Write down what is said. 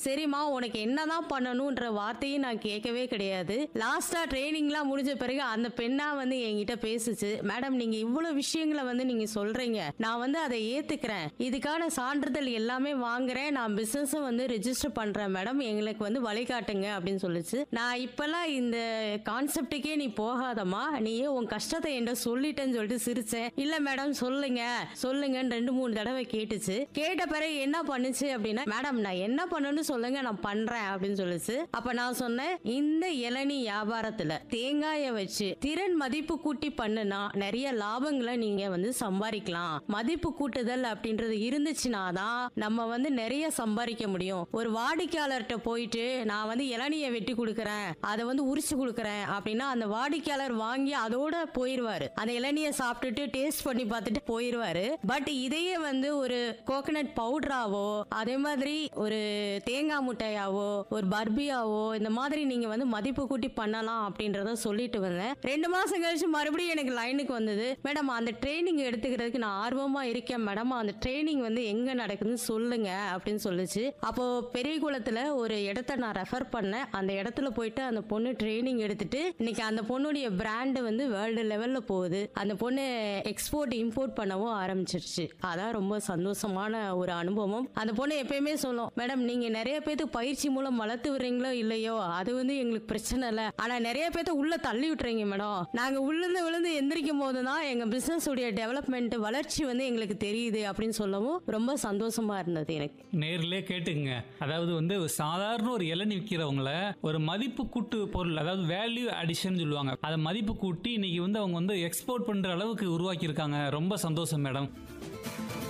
சரிம்மா உனக்கு என்னதான் பண்ணணும்ன்ற வார்த்தையும் நான் கேட்கவே கிடையாது லாஸ்டா ட்ரைனிங்லாம் முடிஞ்ச பிறகு அந்த பெண்ணா வந்து என்கிட்ட பேசுச்சு மேடம் நீங்க இவ்வளவு விஷயங்களை வந்து நீங்க சொல்றீங்க நான் வந்து அதை ஏத்துக்கிறேன் இதுக்கான சான்றிதழ் எல்லாமே வாங்குறேன் நான் பிசினஸும் வந்து ரெஜிஸ்டர் பண்றேன் மேடம் எங்களுக்கு வந்து வழிகாட்டுங்க அப்படின்னு சொல்லுச்சு நான் இப்பெல்லாம் இந்த கான்செப்டுக்கே நீ போகாதம்மா நீயே உன் கஷ்டத்தை என்கிட்ட சொல்லிட்டேன்னு சொல்லிட்டு சிரிச்சேன் இல்ல மேடம் சொல்லுங்க சொல்லுங்கன்னு ரெண்டு மூணு தடவை கேட்டுச்சு கேட்ட பிறகு என்ன பண்ணுச்சு அப்படின்னா மேடம் நான் என்ன பண்ணணும்னு சொல்லுங்க நான் பண்றேன் அப்படின்னு சொல்லுச்சு அப்ப நான் சொன்னேன் இந்த இளநீ வியாபாரத்துல தேங்காயை வச்சு திறன் மதிப்பு கூட்டி பண்ணுனா நிறைய லாபங்களை நீங்க வந்து சம்பாதிக்கலாம் மதிப்பு கூட்டுதல் அப்படின்றது இருந்துச்சுன்னா தான் நம்ம வந்து நிறைய சம்பாதிக்க முடியும் ஒரு வாடிக்கையாளர்கிட்ட போயிட்டு நான் வந்து இளநியை வெட்டி கொடுக்குறேன் அதை வந்து உரிச்சு கொடுக்குறேன் அப்படின்னா அந்த வாடிக்கையாளர் வாங்கி அதோட போயிருவாரு அந்த இளநியை சாப்பிட்டுட்டு டேஸ்ட் பண்ணி பார்த்துட்டு போயிருவாரு பட் இதையே வந்து ஒரு கோகனட் பவுடராவோ அதே மாதிரி ஒரு தேங்காய் முட்டையாவோ ஒரு பர்பியாவோ இந்த மாதிரி நீங்க வந்து மதிப்பு கூட்டி பண்ணலாம் அப்படின்றத சொல்லிட்டு வந்தேன் ரெண்டு மாசம் கழிச்சு மறுபடியும் எனக்கு லைனுக்கு வந்தது மேடம் அந்த ட்ரைனிங் எடுத்துக்கிறதுக்கு நான் ஆர்வமா இருக்கேன் மேடம் அந்த ட்ரைனிங் வந்து எங்க நடக்குதுன்னு சொல்லுங்க அப்படின்னு சொல்லுச்சு அப்போ பெரிய குளத்துல ஒரு இடத்த நான் ரெஃபர் பண்ணேன் அந்த இடத்துல போயிட்டு அந்த பொண்ணு ட்ரைனிங் எடுத்துட்டு இன்னைக்கு அந்த பொண்ணுடைய பிராண்ட் வந்து வேர்ல்டு லெவல்ல போகுது அந்த பொண்ணு எக்ஸ்போர்ட் இம்போர்ட் பண்ணவும் ஆரம்பிச்சிருச்சு அதான் ரொம்ப சந்தோஷமான ஒரு அனுபவம் அந்த பொண்ணு எப்பயுமே சொல்லும் மேடம் நீங்க நிறைய பேத்துக்கு பயிற்சி மூலம் வளர்த்து விடுறீங்களோ இல்லையோ அது வந்து எங்களுக்கு பிரச்சனை இல்லை ஆனா நிறைய பேத்த உள்ள தள்ளி விட்டுறீங்க மேடம் நாங்க விழுந்து விழுந்து எந்திரிக்கும் போது தான் எங்க பிசினஸ் உடைய டெவலப்மெண்ட் வளர்ச்சி வந்து எங்களுக்கு தெரியுது அப்படின்னு சொல்லவும் ரொம்ப சந்தோஷமா இருந்தது எனக்கு நேர்லயே கேட்டுங்க அதாவது வந்து ஒரு சாதாரண ஒரு இளநீ விற்கிறவங்கள ஒரு மதிப்பு கூட்டு பொருள் அதாவது வேல்யூ அடிஷன் சொல்லுவாங்க அதை மதிப்பு கூட்டி இன்னைக்கு வந்து அவங்க வந்து எக்ஸ்போர்ட் பண்ற அளவுக்கு உருவாக்கி இருக்காங்க ரொம்ப சந்தோஷம் மேடம்